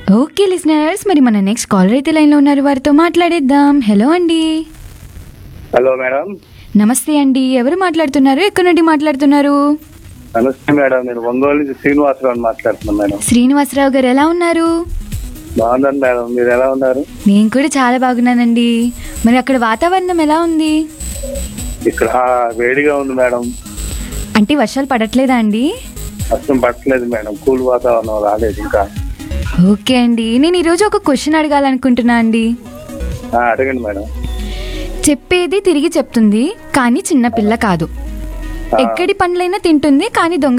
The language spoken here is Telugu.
ఓకే లిజనర్స్ మరి మన నెక్స్ట్ కాలర్ అయితే లైన్లో ఉన్నారు వారితో మాట్లాడేద్దాం హలో అండి హలో మేడం నమస్తే అండి ఎవరు మాట్లాడుతున్నారు ఎక్కడి నుండి మాట్లాడుతున్నారు నమస్తే మేడం నేను ఒంగోలు నుంచి శ్రీనివాసరావు మాట్లాడుతున్నాను మేడం శ్రీనివాసరావు గారు ఎలా ఉన్నారు బాగున్నాను మేడం మీరు ఎలా ఉన్నారు నేను కూడా చాలా బాగున్నానండి మరి అక్కడ వాతావరణం ఎలా ఉంది ఇక్కడ వేడిగా ఉంది మేడం అంటే వర్షాలు పడట్లేదా అండి వర్షం పట్టలేదు మేడం కూల్ వాతావరణం రాలేదు ఇంకా ఓకే అండి నేను ఈరోజు ఒక క్వశ్చన్ అడగాలనుకుంటున్నా అండి ఆ, అడగండి మేడం చెప్పేది తిరిగి చెప్తుంది కానీ చిన్న పిల్ల కాదు ఆ. ఎక్కడి పండ్లైనా తింటుంది కానీ దొంగ